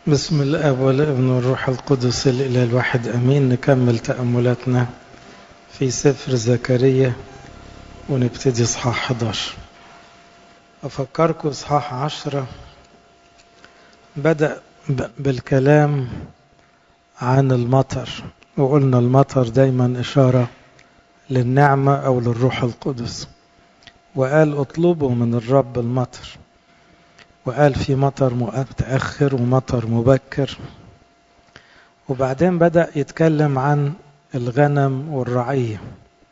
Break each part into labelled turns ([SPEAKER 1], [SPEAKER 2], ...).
[SPEAKER 1] بسم الاب والابن والروح القدس الاله الواحد امين نكمل تاملاتنا في سفر زكريا ونبتدي اصحاح 11 افكركم اصحاح 10 بدا بالكلام عن المطر وقلنا المطر دايما اشاره للنعمه او للروح القدس وقال اطلبوا من الرب المطر وقال في مطر متأخر ومطر مبكر وبعدين بدأ يتكلم عن الغنم والرعية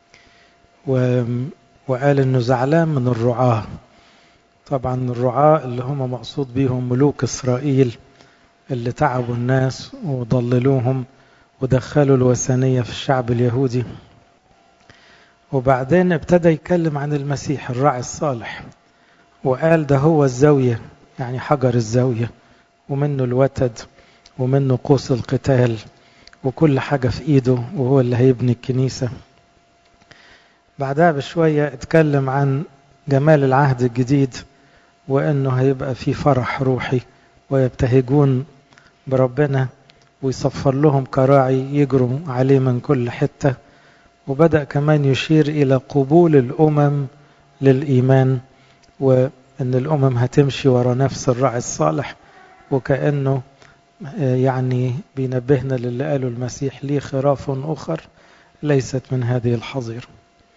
[SPEAKER 1] وقال انه زعلان من الرعاة طبعا الرعاة اللي هم مقصود بيهم ملوك اسرائيل اللي تعبوا الناس وضللوهم ودخلوا الوثنية في الشعب اليهودي وبعدين ابتدى يتكلم عن المسيح الراعي الصالح وقال ده هو الزاوية يعني حجر الزاوية ومنه الوتد ومنه قوس القتال وكل حاجة في إيده وهو اللي هيبني الكنيسة بعدها بشوية اتكلم عن جمال العهد الجديد وإنه هيبقى في فرح روحي ويبتهجون بربنا ويصفر لهم كراعي يجروا عليه من كل حتة وبدأ كمان يشير إلى قبول الأمم للإيمان و ان الامم هتمشي ورا نفس الراعي الصالح وكانه يعني بينبهنا للي قاله المسيح لي خراف اخر ليست من هذه الحظيره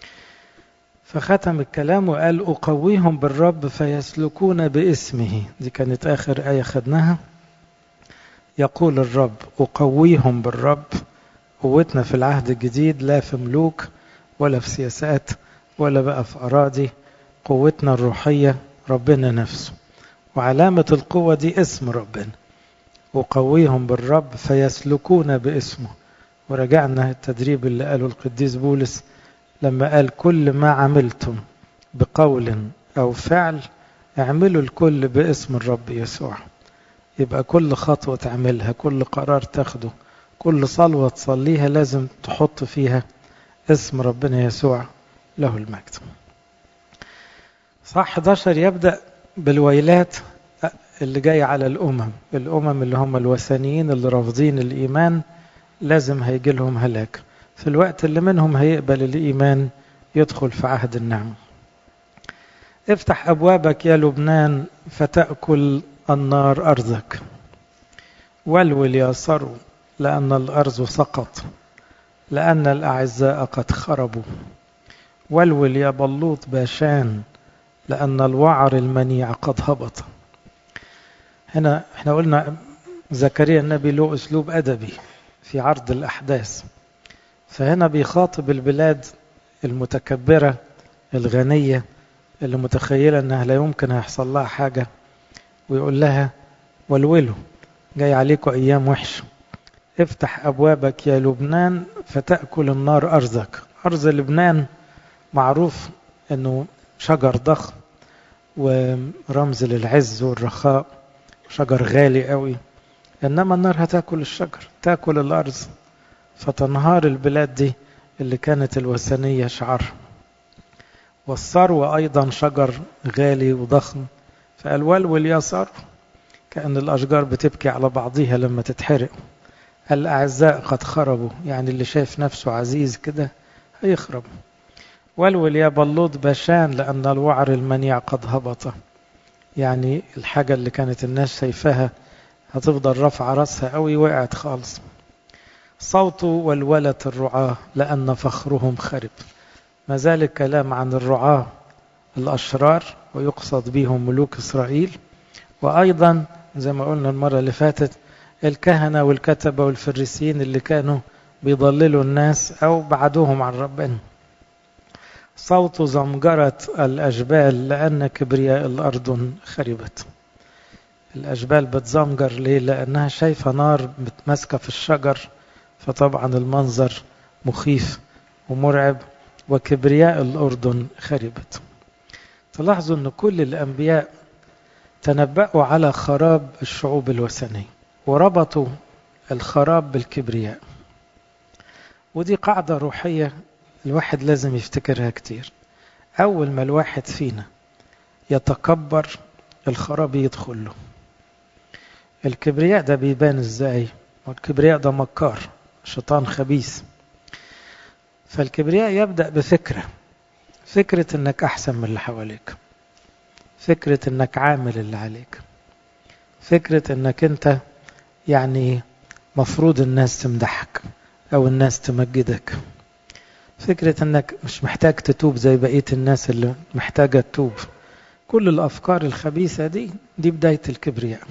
[SPEAKER 1] فختم الكلام وقال اقويهم بالرب فيسلكون باسمه دي كانت اخر ايه خدناها يقول الرب اقويهم بالرب قوتنا في العهد الجديد لا في ملوك ولا في سياسات ولا بقى في اراضي قوتنا الروحيه ربنا نفسه وعلامة القوة دي اسم ربنا وقويهم بالرب فيسلكون باسمه ورجعنا التدريب اللي قاله القديس بولس لما قال كل ما عملتم بقول أو فعل اعملوا الكل باسم الرب يسوع يبقى كل خطوة تعملها كل قرار تاخده كل صلوة تصليها لازم تحط فيها اسم ربنا يسوع له المجد صح 11 يبدأ بالويلات اللي جاي على الأمم الأمم اللي هم الوثنيين اللي رافضين الإيمان لازم هيجي لهم هلاك في الوقت اللي منهم هيقبل الإيمان يدخل في عهد النعمة افتح أبوابك يا لبنان فتأكل النار أرضك ولول يا صرو لأن الأرض سقط لأن الأعزاء قد خربوا ولول يا بلوط باشان لأن الوعر المنيع قد هبط هنا احنا قلنا زكريا النبي له أسلوب أدبي في عرض الأحداث فهنا بيخاطب البلاد المتكبرة الغنية اللي متخيلة أنها لا يمكن هيحصل لها حاجة ويقول لها ولولوا جاي عليكم أيام وحشة افتح أبوابك يا لبنان فتأكل النار أرضك أرض لبنان معروف أنه شجر ضخم ورمز للعز والرخاء شجر غالي قوي انما النار هتاكل الشجر تاكل الارض فتنهار البلاد دي اللي كانت الوثنيه شعر والثروه ايضا شجر غالي وضخم فقال ولول يا ثرو كان الاشجار بتبكي على بعضيها لما تتحرق الاعزاء قد خربوا يعني اللي شايف نفسه عزيز كده هيخرب ولول يا بلوط باشان لأن الوعر المنيع قد هبط يعني الحاجة اللي كانت الناس شايفاها هتفضل رافعة راسها قوي وقعت خالص صوت ولولة الرعاة لأن فخرهم خرب ما زال الكلام عن الرعاة الأشرار ويقصد بهم ملوك إسرائيل وأيضا زي ما قلنا المرة اللي فاتت الكهنة والكتبة والفريسيين اللي كانوا بيضللوا الناس أو بعدوهم عن ربنا صوت زمجرة الأجبال لأن كبرياء الأرض خربت الأجبال بتزمجر ليه؟ لأنها شايفة نار متماسكة في الشجر فطبعا المنظر مخيف ومرعب وكبرياء الأردن خربت تلاحظوا أن كل الأنبياء تنبأوا على خراب الشعوب الوثنية وربطوا الخراب بالكبرياء ودي قاعدة روحية الواحد لازم يفتكرها كتير أول ما الواحد فينا يتكبر الخراب يدخل له الكبرياء ده بيبان ازاي والكبرياء ده مكار شيطان خبيث فالكبرياء يبدأ بفكرة فكرة انك احسن من اللي حواليك فكرة انك عامل اللي عليك فكرة انك انت يعني مفروض الناس تمدحك او الناس تمجدك فكرة انك مش محتاج تتوب زي بقية الناس اللي محتاجة تتوب كل الافكار الخبيثة دي دي بداية الكبرياء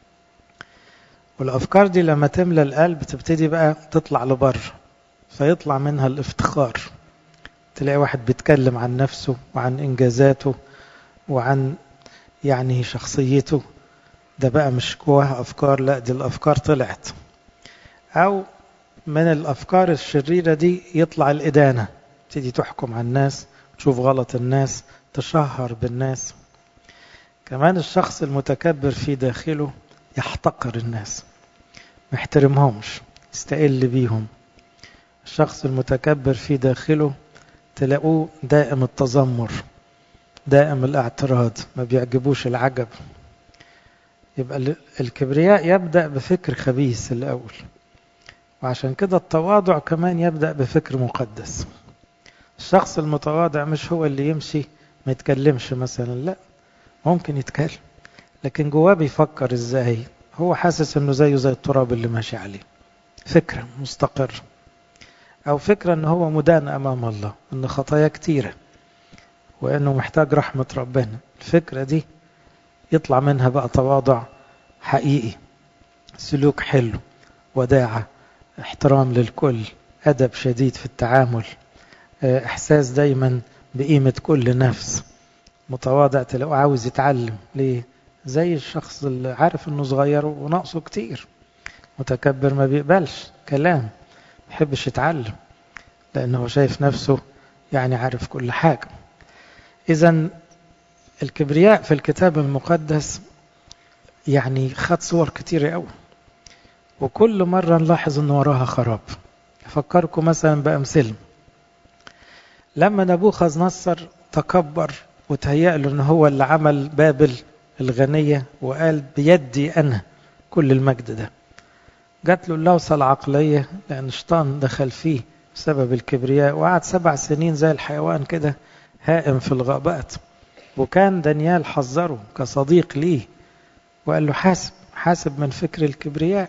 [SPEAKER 1] والافكار دي لما تملى القلب تبتدي بقى تطلع لبر فيطلع منها الافتخار تلاقي واحد بيتكلم عن نفسه وعن انجازاته وعن يعني شخصيته ده بقى مش جواها افكار لا دي الافكار طلعت او من الافكار الشريره دي يطلع الادانه تبتدي تحكم على الناس تشوف غلط الناس تشهر بالناس كمان الشخص المتكبر في داخله يحتقر الناس ما يحترمهمش يستقل بيهم الشخص المتكبر في داخله تلاقوه دائم التذمر دائم الاعتراض ما بيعجبوش العجب يبقى الكبرياء يبدأ بفكر خبيث الأول وعشان كده التواضع كمان يبدأ بفكر مقدس الشخص المتواضع مش هو اللي يمشي ما يتكلمش مثلا لا ممكن يتكلم لكن جواه بيفكر ازاي هو حاسس انه زيه زي التراب اللي ماشي عليه فكرة مستقر او فكرة ان هو مدان امام الله ان خطايا كتيرة وانه محتاج رحمة ربنا الفكرة دي يطلع منها بقى تواضع حقيقي سلوك حلو وداعة احترام للكل أدب شديد في التعامل إحساس دايما بقيمة كل نفس متواضع تلاقوه عاوز يتعلم ليه زي الشخص اللي عارف انه صغير وناقصه كتير متكبر ما بيقبلش كلام ما بيحبش يتعلم لانه شايف نفسه يعني عارف كل حاجة اذا الكبرياء في الكتاب المقدس يعني خد صور كتيرة قوي وكل مرة نلاحظ ان وراها خراب افكركم مثلا بامثله لما نبوخذ نصر تكبر وتهيأ له ان هو اللي عمل بابل الغنية وقال بيدي انا كل المجد ده جات له اللوصة العقلية لان شيطان دخل فيه بسبب الكبرياء وقعد سبع سنين زي الحيوان كده هائم في الغابات وكان دانيال حذره كصديق ليه وقال له حاسب حاسب من فكر الكبرياء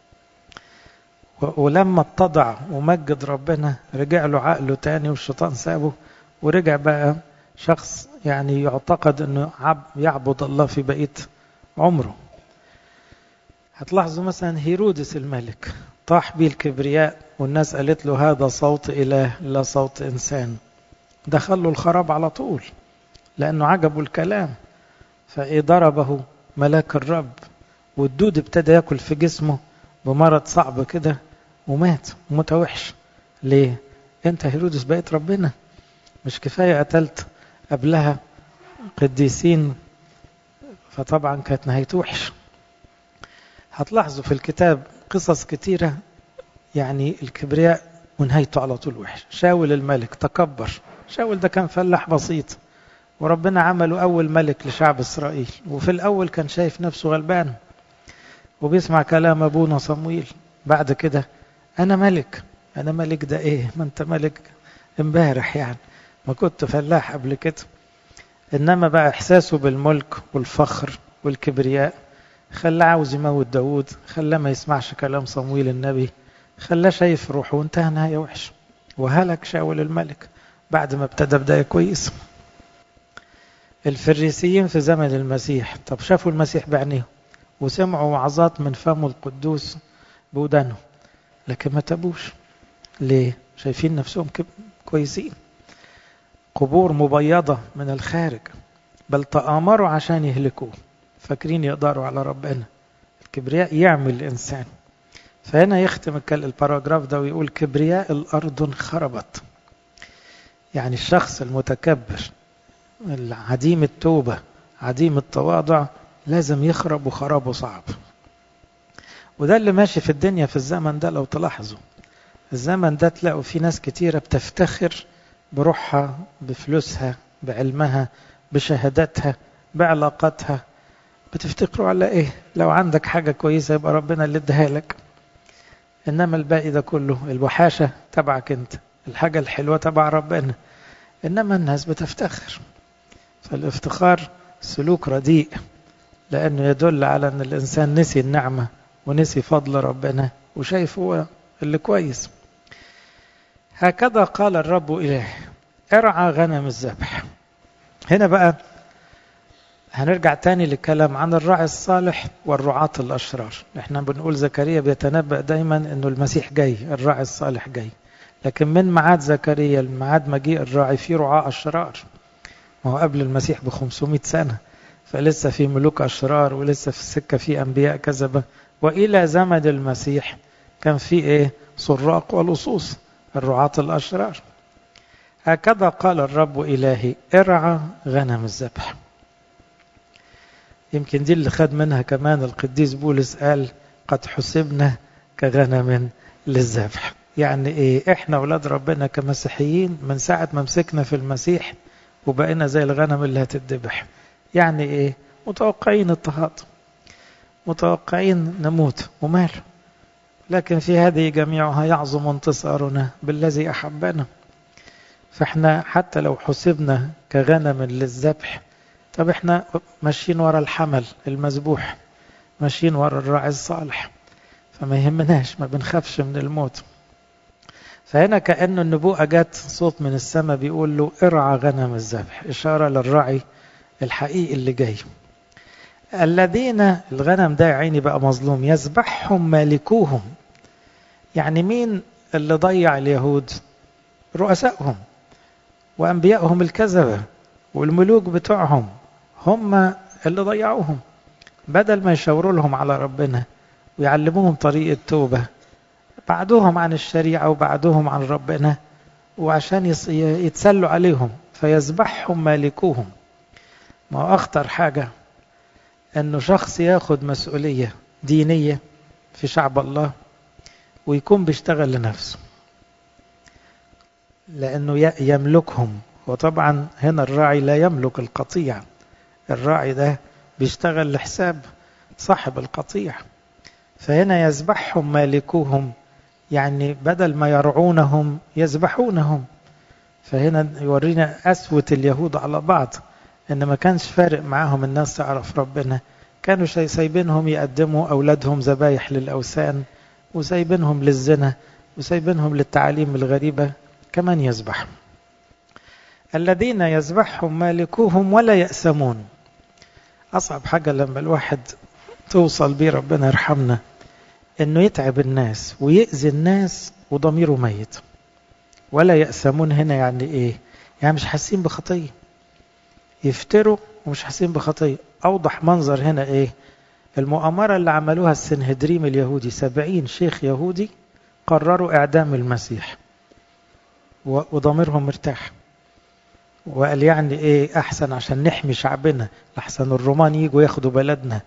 [SPEAKER 1] ولما اتضع ومجد ربنا رجع له عقله تاني والشيطان سابه ورجع بقى شخص يعني يعتقد انه يعبد الله في بقيه عمره هتلاحظوا مثلا هيرودس الملك طاح بيه الكبرياء والناس قالت له هذا صوت اله لا صوت انسان دخل له الخراب على طول لانه عجبه الكلام فايه ضربه ملاك الرب والدود ابتدى ياكل في جسمه بمرض صعب كده ومات موتة وحش ليه انت هيرودس بقيت ربنا مش كفاية قتلت قبلها قديسين فطبعا كانت نهايته وحش هتلاحظوا في الكتاب قصص كتيرة يعني الكبرياء ونهايته على طول وحش شاول الملك تكبر شاول ده كان فلاح بسيط وربنا عمله أول ملك لشعب إسرائيل وفي الأول كان شايف نفسه غلبان وبيسمع كلام أبونا صمويل بعد كده أنا ملك أنا ملك ده إيه ما أنت ملك امبارح يعني ما كنت فلاح قبل كده إنما بقى إحساسه بالملك والفخر والكبرياء خلاه عاوز يموت داود خلاه ما يسمعش كلام صمويل النبي خلاه شايف روحه وانتهى نهاية وحشة وهلك شاول الملك بعد ما ابتدى بداية كويسة الفريسيين في زمن المسيح طب شافوا المسيح بعينيهم وسمعوا وعظات من فمه القدوس بودانه لكن ما تابوش ليه شايفين نفسهم كويسين قبور مبيضة من الخارج بل تآمروا عشان يهلكوه فاكرين يقدروا على ربنا الكبرياء يعمل الإنسان فهنا يختم الباراجراف ده ويقول كبرياء الأرض انخربت يعني الشخص المتكبر عديم التوبة عديم التواضع لازم يخرب وخرابه صعب وده اللي ماشي في الدنيا في الزمن ده لو تلاحظوا الزمن ده تلاقوا في ناس كتيرة بتفتخر بروحها بفلوسها بعلمها بشهاداتها بعلاقاتها بتفتكروا على ايه لو عندك حاجة كويسة يبقى ربنا اللي اداها لك انما الباقي ده كله الوحاشة تبعك انت الحاجة الحلوة تبع ربنا انما الناس بتفتخر فالافتخار سلوك رديء لانه يدل على ان الانسان نسي النعمة ونسي فضل ربنا وشايف هو اللي كويس هكذا قال الرب إليه ارعى غنم الذبح هنا بقى هنرجع تاني للكلام عن الراعي الصالح والرعاة الأشرار احنا بنقول زكريا بيتنبأ دايما انه المسيح جاي الراعي الصالح جاي لكن من معاد زكريا لمعاد مجيء الراعي في رعاة أشرار ما هو قبل المسيح ب 500 سنة فلسه في ملوك أشرار ولسه في السكة في أنبياء كذبة وإلى زمن المسيح كان في إيه سراق ولصوص الرعاة الأشرار هكذا قال الرب إلهي ارعى غنم الذبح يمكن دي اللي خد منها كمان القديس بولس قال قد حسبنا كغنم للذبح يعني ايه احنا اولاد ربنا كمسيحيين من ساعة ما مسكنا في المسيح وبقينا زي الغنم اللي هتتذبح يعني ايه متوقعين اضطهاد متوقعين نموت وماله لكن في هذه جميعها يعظم انتصارنا بالذي أحبنا فاحنا حتى لو حسبنا كغنم للذبح طب احنا ماشيين ورا الحمل المذبوح ماشيين ورا الراعي الصالح فما يهمناش ما بنخافش من الموت فهنا كأنه النبوءة جت صوت من السماء بيقول له ارعى غنم الذبح إشارة للراعي الحقيقي اللي جاي الذين الغنم ده يا عيني بقى مظلوم يذبحهم مالكوهم يعني مين اللي ضيع اليهود رؤسائهم وأنبيائهم الكذبة والملوك بتوعهم هم اللي ضيعوهم بدل ما يشاوروا لهم على ربنا ويعلموهم طريق التوبة بعدوهم عن الشريعة وبعدوهم عن ربنا وعشان يتسلوا عليهم فيذبحهم مالكوهم ما هو أخطر حاجة أنه شخص ياخد مسؤولية دينية في شعب الله ويكون بيشتغل لنفسه لأنه يملكهم وطبعا هنا الراعي لا يملك القطيع الراعي ده بيشتغل لحساب صاحب القطيع فهنا يذبحهم مالكوهم يعني بدل ما يرعونهم يذبحونهم فهنا يورينا أسوة اليهود على بعض إن ما كانش فارق معاهم الناس تعرف ربنا كانوا سايبينهم يقدموا أولادهم ذبايح للأوثان وسايبينهم للزنا وسايبينهم للتعاليم الغريبة كمان يذبح الذين يذبحهم مالكوهم ولا يأسمون أصعب حاجة لما الواحد توصل بيه ربنا يرحمنا إنه يتعب الناس ويأذي الناس وضميره ميت ولا يأسمون هنا يعني إيه يعني مش حاسين بخطية يفتروا ومش حاسين بخطية أوضح منظر هنا إيه المؤامرة اللي عملوها السنهدريم اليهودي سبعين شيخ يهودي قرروا إعدام المسيح وضميرهم مرتاح وقال يعني ايه احسن عشان نحمي شعبنا لحسن الرومان يجوا ياخدوا بلدنا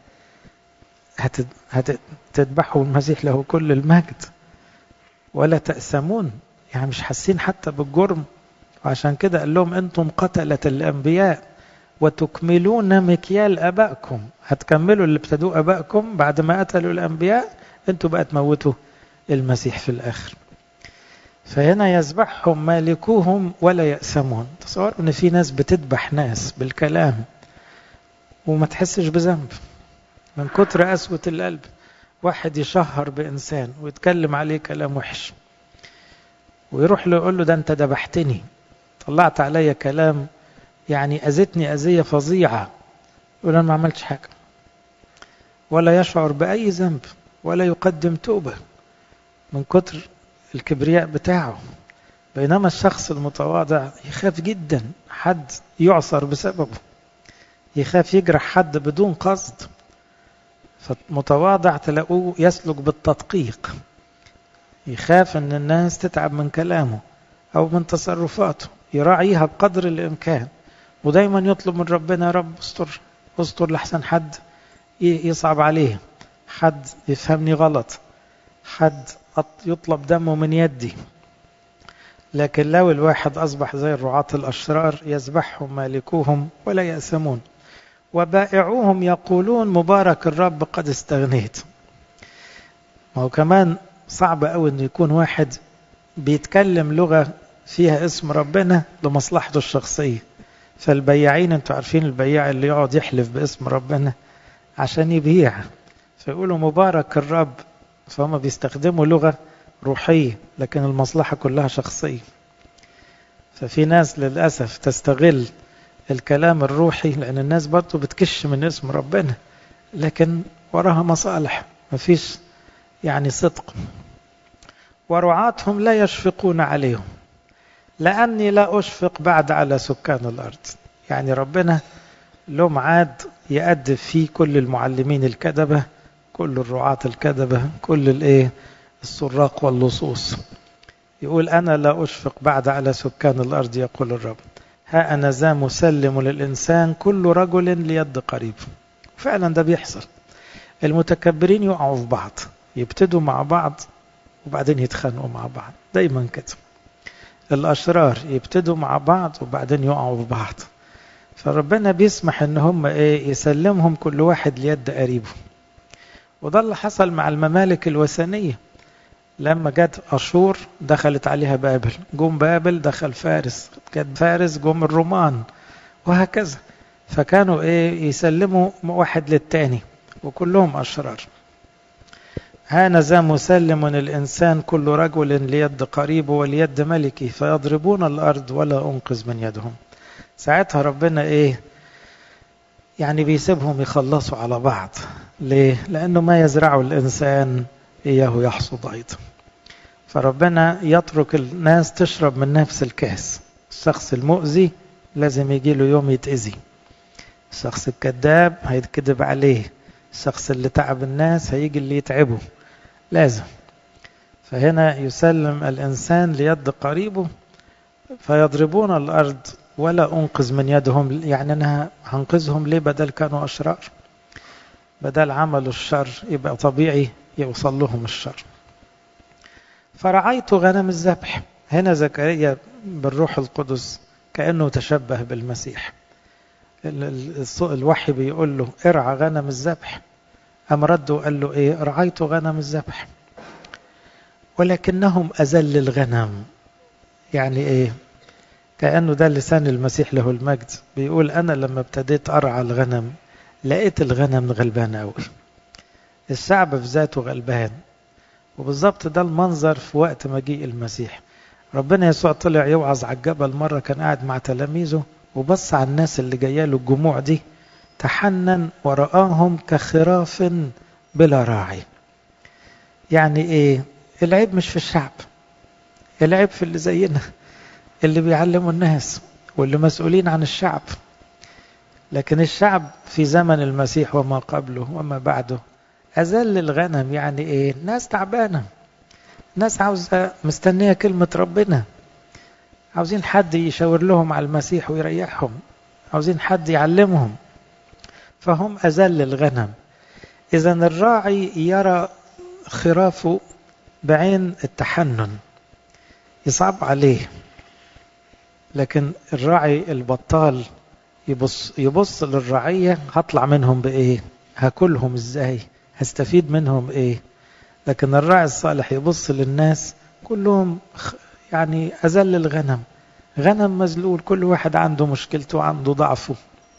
[SPEAKER 1] هتذبحوا المسيح له كل المجد ولا تأسمون يعني مش حاسين حتى بالجرم وعشان كده قال لهم انتم قتلة الانبياء وتكملون مكيال ابائكم هتكملوا اللي ابتدوه ابائكم بعد ما قتلوا الانبياء انتوا بقى تموتوا المسيح في الاخر فهنا يذبحهم مالكوهم ولا يأسمون تصور ان في ناس بتذبح ناس بالكلام وما تحسش بذنب من كتر قسوة القلب واحد يشهر بإنسان ويتكلم عليه كلام وحش ويروح له يقول له ده انت ذبحتني طلعت عليا كلام يعني أذتني أذية فظيعة يقول أنا ما عملتش حاجة ولا يشعر بأي ذنب ولا يقدم توبة من كتر الكبرياء بتاعه بينما الشخص المتواضع يخاف جدا حد يعصر بسببه يخاف يجرح حد بدون قصد فمتواضع تلاقوه يسلك بالتدقيق يخاف ان الناس تتعب من كلامه او من تصرفاته يراعيها بقدر الامكان ودايما يطلب من ربنا يا رب استر استر لحسن حد يصعب عليه حد يفهمني غلط حد يطلب دمه من يدي لكن لو الواحد أصبح زي الرعاة الأشرار يذبحهم مالكوهم ولا يأسمون وبائعوهم يقولون مبارك الرب قد استغنيت ما هو كمان صعب قوي انه يكون واحد بيتكلم لغة فيها اسم ربنا لمصلحته الشخصية فالبياعين انتوا عارفين البياع اللي يقعد يحلف باسم ربنا عشان يبيع فيقولوا مبارك الرب فهم بيستخدموا لغة روحية لكن المصلحة كلها شخصية ففي ناس للأسف تستغل الكلام الروحي لأن الناس برضو بتكش من اسم ربنا لكن وراها مصالح مفيش يعني صدق ورعاتهم لا يشفقون عليهم لأني لا أشفق بعد على سكان الأرض يعني ربنا له ميعاد يأدب فيه كل المعلمين الكذبة كل الرعاة الكذبة كل الايه السراق واللصوص يقول أنا لا أشفق بعد على سكان الأرض يقول الرب ها أنا ذا مسلم للإنسان كل رجل ليد قريب فعلا ده بيحصل المتكبرين يقعوا في بعض يبتدوا مع بعض وبعدين يتخانقوا مع بعض دايما كده الأشرار يبتدوا مع بعض وبعدين يقعوا في بعض فربنا بيسمح ان هم ايه يسلمهم كل واحد ليد قريبه وده اللي حصل مع الممالك الوثنية لما جت أشور دخلت عليها بابل جم بابل دخل فارس جت فارس جم الرومان وهكذا فكانوا ايه يسلموا واحد للتاني وكلهم أشرار هانذا مسلم الإنسان كل رجل ليد قريبه وليد ملكه فيضربون الأرض ولا أنقذ من يدهم ساعتها ربنا إيه يعني بيسيبهم يخلصوا على بعض ليه لأنه ما يزرعه الإنسان إياه يحصد أيضا فربنا يترك الناس تشرب من نفس الكاس الشخص المؤذي لازم يجي له يوم يتأذي الشخص الكذاب هيتكذب عليه الشخص اللي تعب الناس هيجي اللي يتعبه لازم فهنا يسلم الإنسان ليد قريبه فيضربون الأرض ولا أنقذ من يدهم يعني أنا هنقذهم ليه بدل كانوا أشرار بدل عملوا الشر يبقى طبيعي يوصل لهم الشر فرعيت غنم الذبح هنا زكريا بالروح القدس كأنه تشبه بالمسيح الوحي بيقول له ارعى غنم الذبح أم رد وقال له إيه رعيت غنم الذبح ولكنهم أزل الغنم يعني إيه كأنه ده لسان المسيح له المجد بيقول أنا لما ابتديت أرعى الغنم لقيت الغنم غلبان أوي الشعب في ذاته غلبان وبالظبط ده المنظر في وقت مجيء المسيح ربنا يسوع طلع يوعظ على الجبل مرة كان قاعد مع تلاميذه وبص على الناس اللي جايه له الجموع دي تحنن ورآهم كخراف بلا راعي يعني ايه العيب مش في الشعب العيب في اللي زينا اللي بيعلموا الناس واللي مسؤولين عن الشعب لكن الشعب في زمن المسيح وما قبله وما بعده أذل الغنم يعني إيه ناس تعبانة ناس عاوزة مستنية كلمة ربنا عاوزين حد يشاور لهم على المسيح ويريحهم عاوزين حد يعلمهم فهم أذل الغنم إذا الراعي يرى خرافه بعين التحنن يصعب عليه لكن الراعي البطال يبص يبص للرعية هطلع منهم بإيه هاكلهم إزاي هستفيد منهم إيه لكن الراعي الصالح يبص للناس كلهم يعني أذل الغنم غنم مذلول كل واحد عنده مشكلته وعنده ضعفه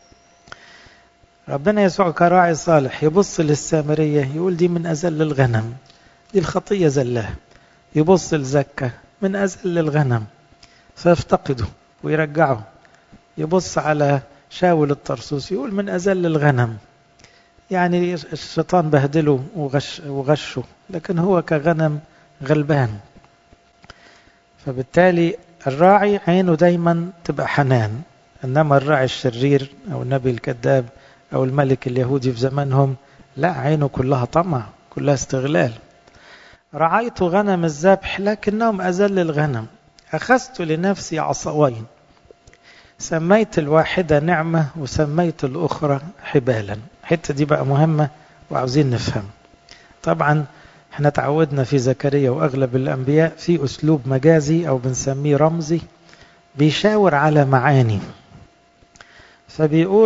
[SPEAKER 1] ربنا يسوع كراعي صالح يبص للسامرية يقول دي من أذل الغنم دي الخطية زلها يبص لزكة من أذل الغنم فيفتقده ويرجعه يبص على شاول الطرسوس يقول من أذل الغنم يعني الشيطان بهدله وغش وغشه لكن هو كغنم غلبان فبالتالي الراعي عينه دايما تبقى حنان انما الراعي الشرير او النبي الكذاب او الملك اليهودي في زمانهم لا عينه كلها طمع كلها استغلال رعيت غنم الذبح لكنهم أذل الغنم أخذت لنفسي عصوين سميت الواحدة نعمة وسميت الأخرى حبالا الحتة دي بقى مهمة وعاوزين نفهم طبعا احنا تعودنا في زكريا وأغلب الأنبياء في أسلوب مجازي أو بنسميه رمزي بيشاور على معاني فبيقول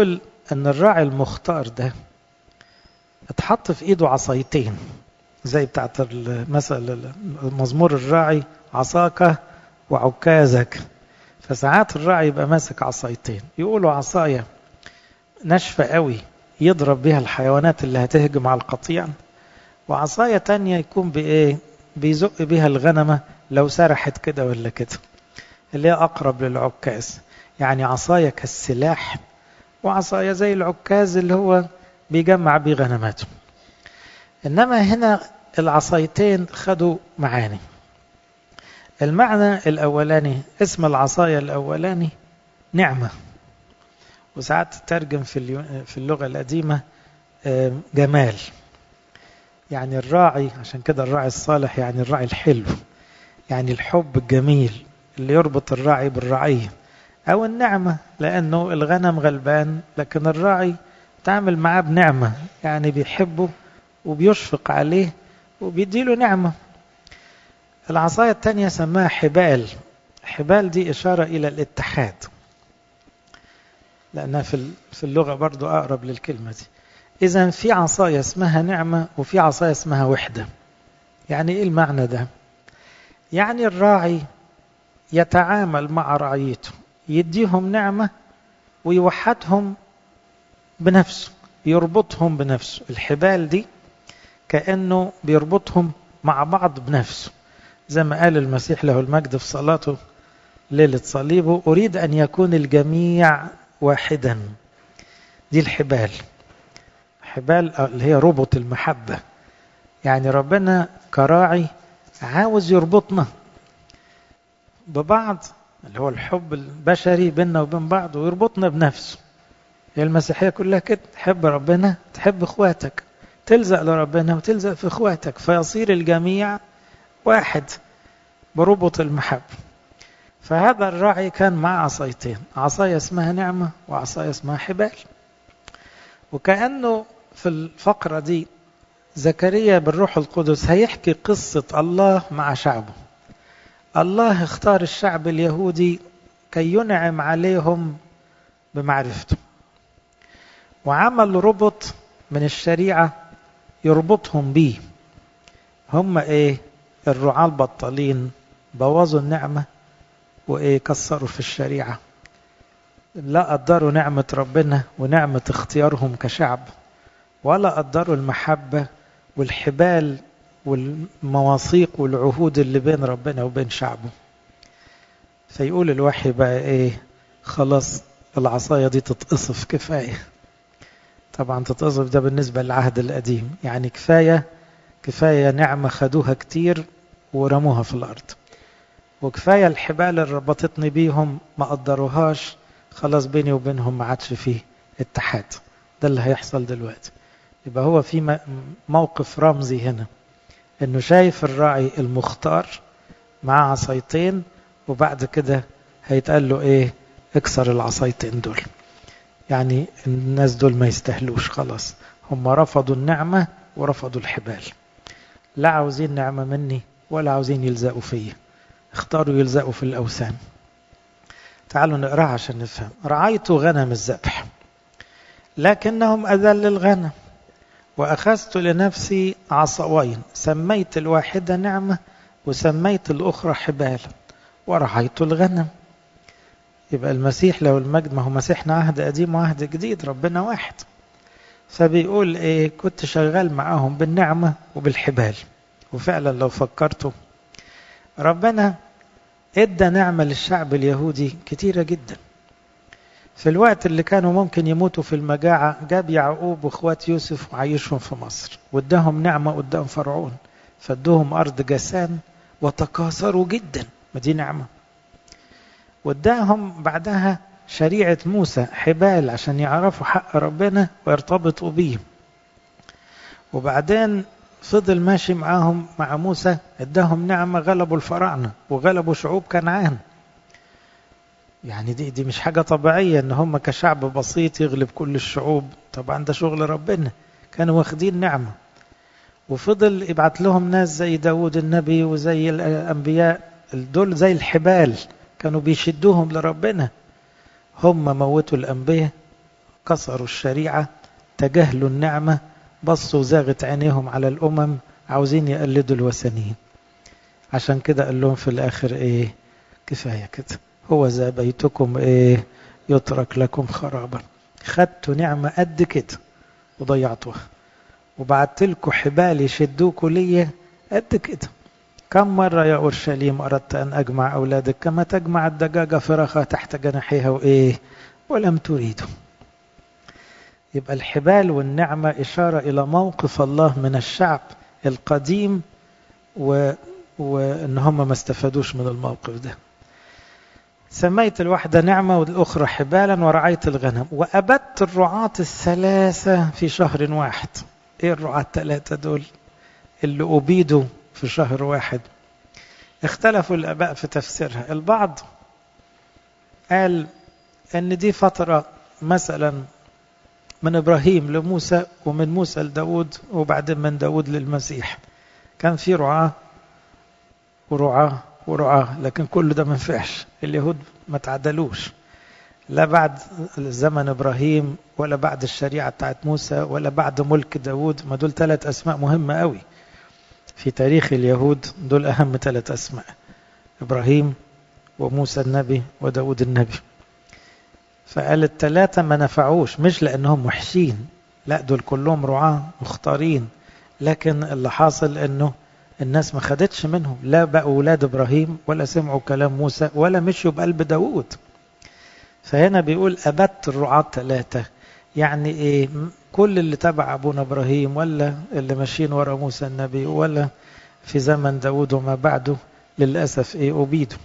[SPEAKER 1] ان الراعي المختار ده اتحط في ايده عصايتين زي بتاعت مثل مزمور الراعي عصاك وعكازك فساعات الراعي يبقى ماسك عصايتين يقولوا عصاية ناشفة قوي يضرب بها الحيوانات اللي هتهجم على القطيع وعصاية تانية يكون بإيه بيزق بها الغنمة لو سرحت كده ولا كده اللي هي أقرب للعكاز يعني عصاية كالسلاح وعصاية زي العكاز اللي هو بيجمع بيه غنماته إنما هنا العصايتين خدوا معاني المعنى الأولاني اسم العصاية الأولاني نعمة وساعات تترجم في في اللغة القديمة جمال يعني الراعي عشان كده الراعي الصالح يعني الراعي الحلو يعني الحب الجميل اللي يربط الراعي بالرعية أو النعمة لأنه الغنم غلبان لكن الراعي تعمل معاه بنعمة يعني بيحبه وبيشفق عليه وبيديله نعمة العصاية الثانية سماها حبال حبال دي إشارة إلى الاتحاد لأنها في في اللغة برضو أقرب للكلمة دي إذا في عصاية اسمها نعمة وفي عصاية اسمها وحدة يعني إيه المعنى ده يعني الراعي يتعامل مع رعيته يديهم نعمة ويوحدهم بنفسه يربطهم بنفسه الحبال دي كأنه بيربطهم مع بعض بنفسه زي ما قال المسيح له المجد في صلاته ليلة صليبه أريد أن يكون الجميع واحدا دي الحبال حبال اللي هي ربط المحبة يعني ربنا كراعي عاوز يربطنا ببعض اللي هو الحب البشري بيننا وبين بعض ويربطنا بنفسه هي المسيحية كلها كده تحب ربنا تحب اخواتك تلزق لربنا وتلزق في اخواتك فيصير الجميع واحد بربط المحبة فهذا الراعي كان مع عصايتين عصاية اسمها نعمة وعصاية اسمها حبال وكأنه في الفقرة دي زكريا بالروح القدس هيحكي قصة الله مع شعبه الله اختار الشعب اليهودي كي ينعم عليهم بمعرفته وعمل ربط من الشريعة يربطهم بيه هم ايه الرعاة البطالين بوظوا النعمة وايه كسروا في الشريعة لا قدروا نعمة ربنا ونعمة اختيارهم كشعب ولا قدروا المحبة والحبال والمواثيق والعهود اللي بين ربنا وبين شعبه فيقول الوحي بقى ايه خلاص العصاية دي تتقصف كفاية طبعا تتقصف ده بالنسبة للعهد القديم يعني كفاية كفاية نعمة خدوها كتير ورموها في الأرض وكفاية الحبال اللي ربطتني بيهم ما قدروهاش خلاص بيني وبينهم ما عادش فيه اتحاد ده اللي هيحصل دلوقتي يبقى هو في موقف رمزي هنا انه شايف الراعي المختار مع عصايتين وبعد كده هيتقال له ايه اكسر العصايتين دول يعني الناس دول ما يستاهلوش خلاص هم رفضوا النعمة ورفضوا الحبال لا عاوزين نعمة مني ولا عاوزين يلزقوا فيا اختاروا يلزقوا في الأوثان تعالوا نقراها عشان نفهم رعيت غنم الذبح لكنهم أذل الغنم وأخذت لنفسي عصوين سميت الواحدة نعمة وسميت الأخرى حبالا ورعيت الغنم يبقى المسيح لو المجد ما هو مسيحنا عهد قديم وعهد جديد ربنا واحد فبيقول ايه كنت شغال معاهم بالنعمة وبالحبال وفعلا لو فكرتوا ربنا ادى نعمة للشعب اليهودي كتيرة جدا في الوقت اللي كانوا ممكن يموتوا في المجاعة جاب يعقوب واخوات يوسف وعيشهم في مصر واداهم نعمة قدام فرعون فادوهم أرض جسان وتكاثروا جدا ما دي نعمة واداهم بعدها شريعة موسى حبال عشان يعرفوا حق ربنا ويرتبطوا بيه وبعدين فضل ماشي معاهم مع موسى اداهم نعمة غلبوا الفراعنة وغلبوا شعوب كنعان يعني دي دي مش حاجة طبيعية ان هم كشعب بسيط يغلب كل الشعوب طبعا ده شغل ربنا كانوا واخدين نعمة وفضل يبعت لهم ناس زي داود النبي وزي الأنبياء دول زي الحبال كانوا بيشدوهم لربنا هم موتوا الأنبياء كسروا الشريعة تجاهلوا النعمة بصوا زاغت عينيهم على الأمم عاوزين يقلدوا الوثنيين عشان كده قال لهم في الآخر إيه كفاية كده هو ذا بيتكم إيه يترك لكم خرابا خدتوا نعمة قد كده وضيعتوها وبعت لكم حبال يشدوكوا ليا قد كده كم مرة يا أورشليم أردت أن أجمع أولادك كما تجمع الدجاجة فراخها تحت جناحيها وإيه ولم تريدوا يبقى الحبال والنعمة إشارة إلى موقف الله من الشعب القديم و... وإن هم ما استفادوش من الموقف ده سميت الواحدة نعمة والأخرى حبالا ورعيت الغنم وأبدت الرعاة الثلاثة في شهر واحد إيه الرعاة الثلاثة دول اللي أبيدوا في شهر واحد اختلفوا الآباء في تفسيرها البعض قال أن دي فترة مثلا من إبراهيم لموسى ومن موسى لداود وبعدين من داود للمسيح كان في رعاة ورعاة ورعاة لكن كل ده ما ينفعش اليهود ما تعدلوش لا بعد زمن إبراهيم ولا بعد الشريعة بتاعت موسى ولا بعد ملك داود ما دول ثلاث أسماء مهمة قوي في تاريخ اليهود دول أهم ثلاث أسماء إبراهيم وموسى النبي وداود النبي فقال الثلاثة ما نفعوش مش لأنهم وحشين لا دول كلهم رعاة مختارين لكن اللي حاصل أنه الناس ما خدتش منهم لا بقوا أولاد إبراهيم ولا سمعوا كلام موسى ولا مشوا بقلب داود فهنا بيقول أبت الرعاة ثلاثة يعني إيه كل اللي تبع أبونا إبراهيم ولا اللي ماشيين ورا موسى النبي ولا في زمن داود وما بعده للأسف إيه أبيدوا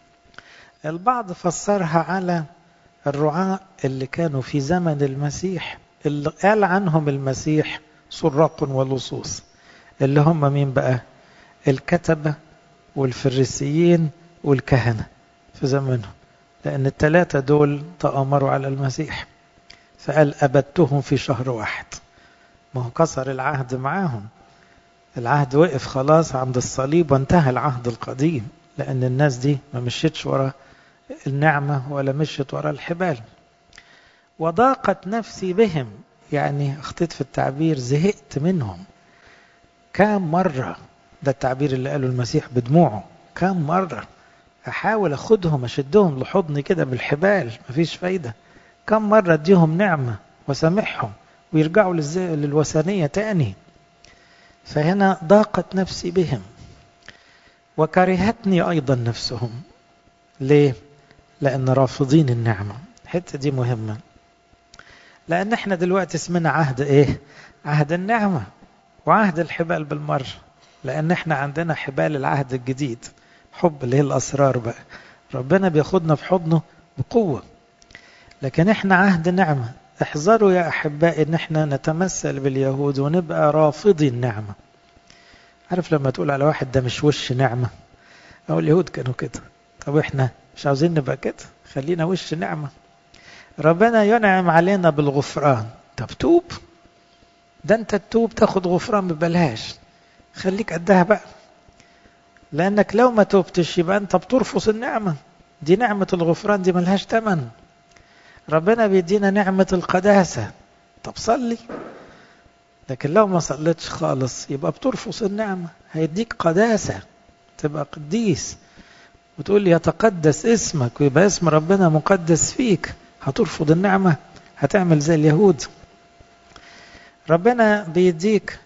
[SPEAKER 1] البعض فسرها على الرعاة اللي كانوا في زمن المسيح اللي قال عنهم المسيح سراق ولصوص اللي هم مين بقى الكتبة والفريسيين والكهنة في زمنهم لأن الثلاثة دول تآمروا على المسيح فقال أبدتهم في شهر واحد ما هو كسر العهد معاهم العهد وقف خلاص عند الصليب وانتهى العهد القديم لأن الناس دي ما مشيتش ورا النعمة ولا مشيت ورا الحبال وضاقت نفسي بهم يعني اخطيت في التعبير زهقت منهم كم مرة ده التعبير اللي قاله المسيح بدموعه كم مرة أحاول أخدهم أشدهم لحضني كده بالحبال مفيش فايدة كم مرة أديهم نعمة وسامحهم ويرجعوا للوثنية تاني فهنا ضاقت نفسي بهم وكرهتني أيضا نفسهم ليه؟ لأن رافضين النعمة الحتة دي مهمة لأن احنا دلوقتي اسمنا عهد ايه؟ عهد النعمة وعهد الحبال بالمرة لأن احنا عندنا حبال العهد الجديد حب اللي هي الأسرار بقى ربنا بياخدنا في حضنه بقوة لكن احنا عهد نعمة احذروا يا أحبائي ان احنا نتمثل باليهود ونبقى رافضي النعمة عارف لما تقول على واحد ده مش وش نعمة أو اليهود كانوا كده طب احنا مش عاوزين نبقى كده خلينا وش نعمة ربنا ينعم علينا بالغفران طب توب ده انت تتوب تاخد غفران ببلاش خليك قدها بقى لانك لو ما توبتش يبقى انت بترفض النعمه دي نعمه الغفران دي ملهاش ثمن ربنا بيدينا نعمه القداسه طب صلي لكن لو ما صليتش خالص يبقى بترفض النعمه هيديك قداسه تبقى قديس وتقول لي يتقدس اسمك ويبقى اسم ربنا مقدس فيك هترفض النعمه هتعمل زي اليهود ربنا بيديك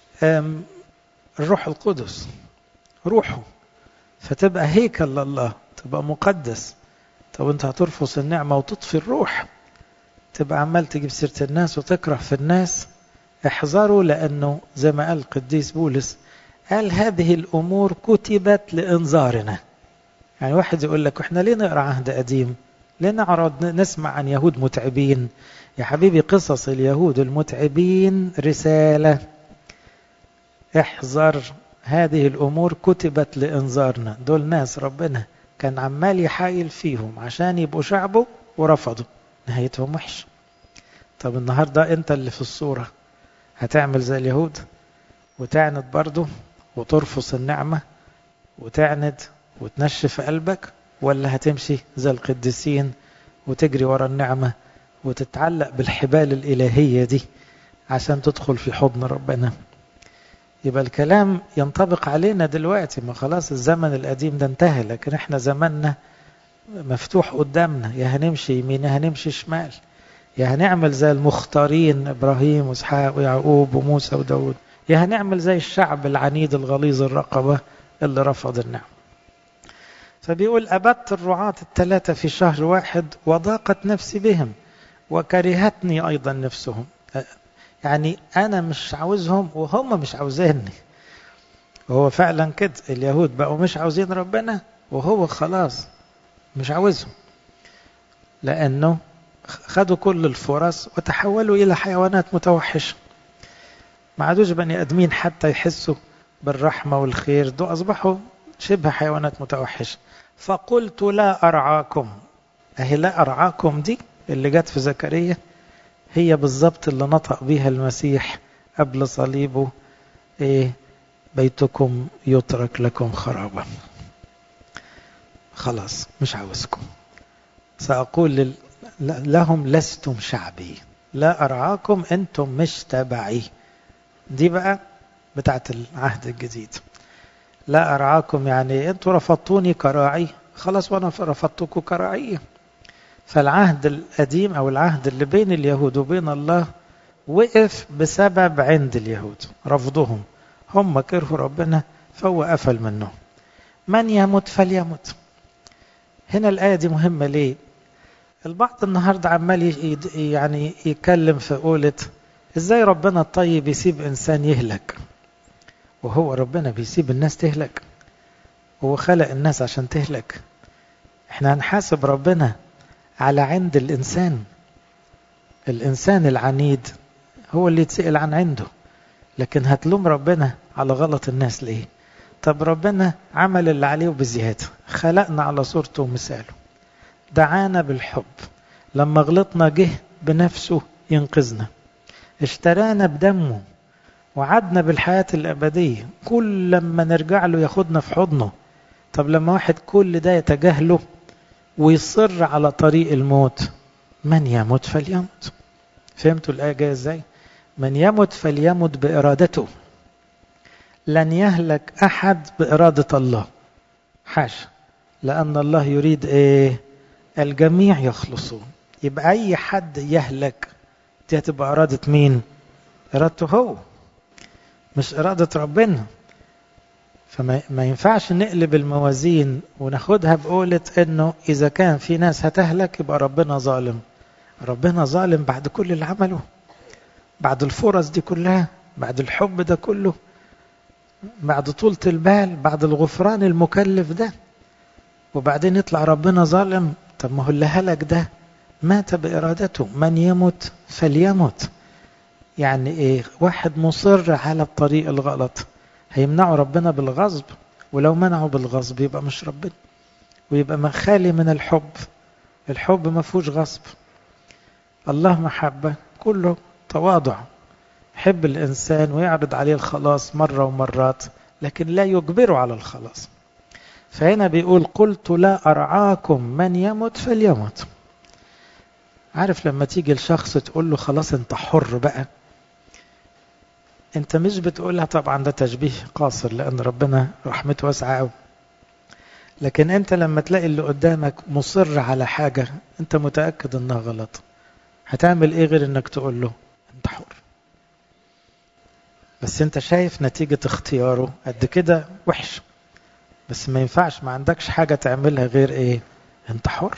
[SPEAKER 1] الروح القدس روحه فتبقى هيكل لله تبقى مقدس طب انت هترفض النعمة وتطفي الروح تبقى عمال تجيب سيرة الناس وتكره في الناس احذروا لأنه زي ما قال القديس بولس قال هذه الأمور كتبت لإنذارنا يعني واحد يقول لك احنا ليه نقرأ عهد قديم ليه نعرض نسمع عن يهود متعبين يا حبيبي قصص اليهود المتعبين رسالة احذر هذه الأمور كتبت لإنذارنا دول ناس ربنا كان عمال يحايل فيهم عشان يبقوا شعبه ورفضوا نهايتهم وحش طب النهاردة انت اللي في الصورة هتعمل زي اليهود وتعند برضه وترفض النعمة وتعند وتنشف قلبك ولا هتمشي زي القديسين وتجري ورا النعمة وتتعلق بالحبال الإلهية دي عشان تدخل في حضن ربنا يبقى الكلام ينطبق علينا دلوقتي ما خلاص الزمن القديم ده انتهى لكن احنا زماننا مفتوح قدامنا يا هنمشي يمين يا هنمشي شمال يا هنعمل زي المختارين ابراهيم واسحاق ويعقوب وموسى وداود يا هنعمل زي الشعب العنيد الغليظ الرقبة اللي رفض النعم فبيقول أبدت الرعاة الثلاثة في شهر واحد وضاقت نفسي بهم وكرهتني أيضا نفسهم يعني أنا مش عاوزهم وهم مش عاوزيني وهو فعلا كده اليهود بقوا مش عاوزين ربنا وهو خلاص مش عاوزهم لأنه خدوا كل الفرص وتحولوا إلى حيوانات متوحشة ما عادوش بني آدمين حتى يحسوا بالرحمة والخير دول أصبحوا شبه حيوانات متوحشة فقلت لا أرعاكم أهي لا أرعاكم دي اللي جت في زكريا هي بالظبط اللي نطق بيها المسيح قبل صليبه إيه بيتكم يترك لكم خرابا خلاص مش عاوزكم سأقول لهم لستم شعبي لا أرعاكم أنتم مش تبعي دي بقى بتاعت العهد الجديد لا أرعاكم يعني أنتوا رفضتوني كراعي خلاص وأنا رفضتكم كراعية فالعهد القديم أو العهد اللي بين اليهود وبين الله وقف بسبب عند اليهود رفضهم هم كرهوا ربنا فهو قفل منهم من يمت فليمت هنا الآية دي مهمة ليه البعض النهاردة عمال يعني يتكلم في قولة ازاي ربنا الطيب يسيب انسان يهلك وهو ربنا بيسيب الناس تهلك هو خلق الناس عشان تهلك احنا هنحاسب ربنا على عند الانسان الانسان العنيد هو اللي يتسأل عن عنده لكن هتلوم ربنا على غلط الناس ليه طب ربنا عمل اللي عليه بزيادة خلقنا على صورته ومثاله دعانا بالحب لما غلطنا جه بنفسه ينقذنا اشترانا بدمه وعدنا بالحياة الأبدية كل لما نرجع له ياخدنا في حضنه طب لما واحد كل ده يتجاهله ويصر على طريق الموت من يموت فليمت فهمتوا الآية جاية ازاي من يمت فليمت بإرادته لن يهلك أحد بإرادة الله حاشا لأن الله يريد إيه الجميع يخلصون يبقى أي حد يهلك دي هتبقى إرادة مين إرادته هو مش إرادة ربنا فما ما ينفعش نقلب الموازين وناخدها بقولة إنه إذا كان في ناس هتهلك يبقى ربنا ظالم ربنا ظالم بعد كل اللي عمله بعد الفرص دي كلها بعد الحب ده كله بعد طولة البال بعد الغفران المكلف ده وبعدين يطلع ربنا ظالم طب ما هو اللي هلك ده مات بإرادته من يمت فليمت يعني ايه واحد مصر على الطريق الغلط هيمنعه ربنا بالغصب ولو منعه بالغصب يبقى مش ربنا ويبقى خالي من الحب الحب ما فيهوش غصب الله محبة كله تواضع يحب الإنسان ويعرض عليه الخلاص مرة ومرات لكن لا يجبره على الخلاص فهنا بيقول قلت لا أرعاكم من يمت فليمت عارف لما تيجي الشخص تقول له خلاص انت حر بقى انت مش بتقولها طبعا ده تشبيه قاصر لان ربنا رحمته واسعه قوي لكن انت لما تلاقي اللي قدامك مصر على حاجه انت متاكد انها غلط هتعمل ايه غير انك تقول له انت حر بس انت شايف نتيجه اختياره قد كده وحش بس ما ينفعش ما عندكش حاجه تعملها غير ايه انت حر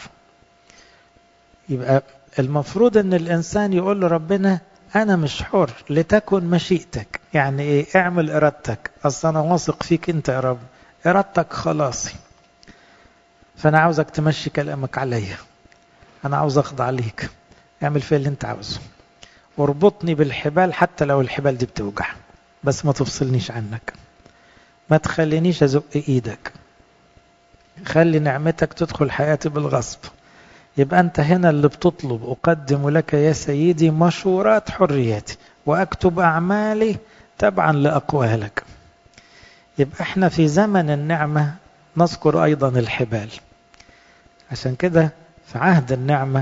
[SPEAKER 1] يبقى المفروض ان الانسان يقول لربنا انا مش حر لتكن مشيئتك يعني ايه اعمل ارادتك اصل انا واثق فيك انت يا رب ارادتك خلاصي فانا عاوزك تمشي كلامك عليا انا عاوز اخضع ليك اعمل فيا اللي انت عاوزه واربطني بالحبال حتى لو الحبال دي بتوجع بس ما تفصلنيش عنك ما تخلينيش ازق ايدك خلي نعمتك تدخل حياتي بالغصب يبقى أنت هنا اللي بتطلب أقدم لك يا سيدي مشورات حريتي وأكتب أعمالي تبعا لأقوالك يبقى احنا في زمن النعمة نذكر أيضا الحبال عشان كده في عهد النعمة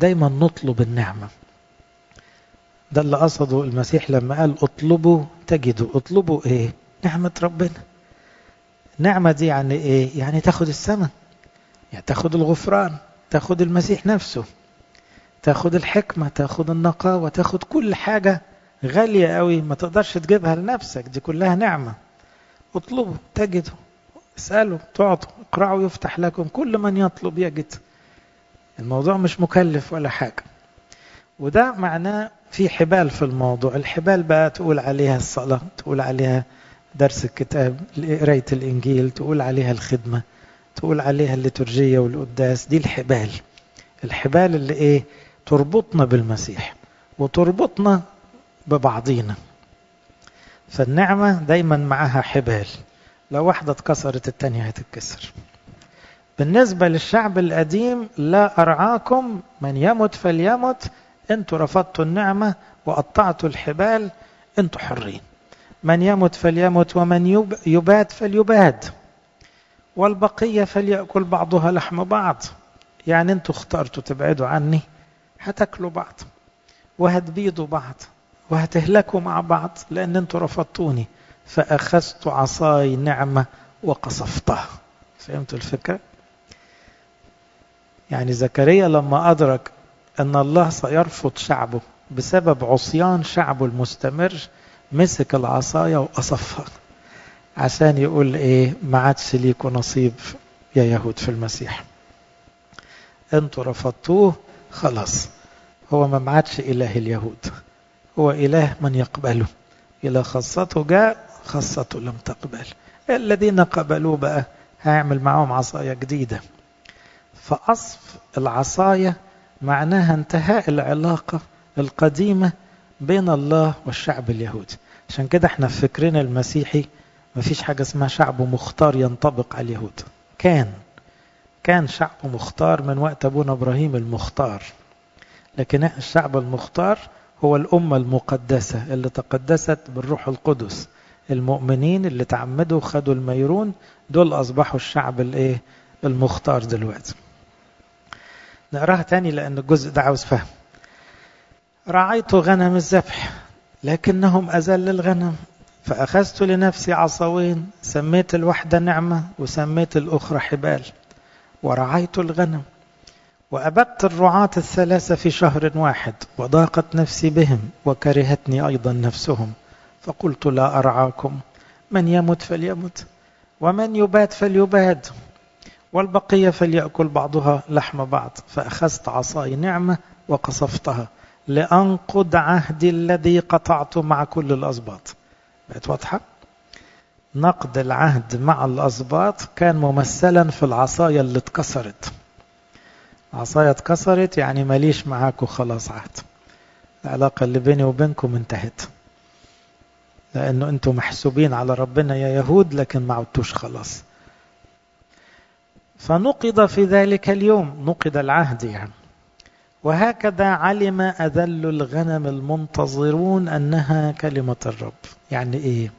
[SPEAKER 1] دايما نطلب النعمة ده اللي قصده المسيح لما قال اطلبوا تجدوا اطلبوا ايه نعمة ربنا نعمة دي يعني ايه يعني تاخد السماء يعني تاخد الغفران تاخد المسيح نفسه تاخد الحكمة تاخد النقاوة تاخد كل حاجة غالية قوي ما تقدرش تجيبها لنفسك دي كلها نعمة اطلبوا تجدوا اسألوا تعطوا اقرأوا يفتح لكم كل من يطلب يجد الموضوع مش مكلف ولا حاجة وده معناه في حبال في الموضوع الحبال بقى تقول عليها الصلاة تقول عليها درس الكتاب قراية الإنجيل تقول عليها الخدمة تقول عليها الليتورجية والقداس دي الحبال الحبال اللي ايه تربطنا بالمسيح وتربطنا ببعضينا فالنعمة دايما معها حبال لو واحدة اتكسرت التانية هتتكسر بالنسبة للشعب القديم لا أرعاكم من يمت فليمت انتوا رفضتوا النعمة وقطعتوا الحبال انتوا حرين من يمت فليمت ومن يبات فليباد والبقية فليأكل بعضها لحم بعض يعني انتوا اخترتوا تبعدوا عني هتاكلوا بعض وهتبيدوا بعض وهتهلكوا مع بعض لأن انتوا رفضتوني فأخذت عصاي نعمة وقصفتها فهمتوا الفكرة؟ يعني زكريا لما أدرك أن الله سيرفض شعبه بسبب عصيان شعبه المستمر مسك العصاية وقصفها عشان يقول ايه ما عادش ليكوا نصيب يا يهود في المسيح انتوا رفضتوه خلاص هو ما عادش اله اليهود هو اله من يقبله الى خاصته جاء خاصته لم تقبل الذين قبلوه بقى هيعمل معاهم عصاية جديدة فأصف العصاية معناها انتهاء العلاقة القديمة بين الله والشعب اليهودي عشان كده احنا في فكرنا المسيحي مفيش حاجة اسمها شعب مختار ينطبق على اليهود كان كان شعب مختار من وقت أبونا إبراهيم المختار لكن الشعب المختار هو الأمة المقدسة اللي تقدست بالروح القدس المؤمنين اللي تعمدوا خدوا الميرون دول أصبحوا الشعب الايه المختار دلوقتي نقراها تاني لأن الجزء ده عاوز فهم رعيت غنم الذبح لكنهم أذل الغنم فأخذت لنفسي عصوين سميت الوحدة نعمة وسميت الأخرى حبال ورعيت الغنم وأبدت الرعاة الثلاثة في شهر واحد وضاقت نفسي بهم وكرهتني أيضا نفسهم فقلت لا أرعاكم من يمت فليمت ومن يبات فليباد والبقية فليأكل بعضها لحم بعض فأخذت عصاي نعمة وقصفتها لأنقض عهدي الذي قطعته مع كل الأسباط بقت واضحة نقد العهد مع الأسباط كان ممثلا في العصاية اللي اتكسرت العصاية اتكسرت يعني ماليش معاكم خلاص عهد العلاقة اللي بيني وبينكم انتهت لأنه أنتم محسوبين على ربنا يا يهود لكن ما عدتوش خلاص فنقض في ذلك اليوم نقض العهد يعني وهكذا علم أذل الغنم المنتظرون أنها كلمة الرب يعني إيه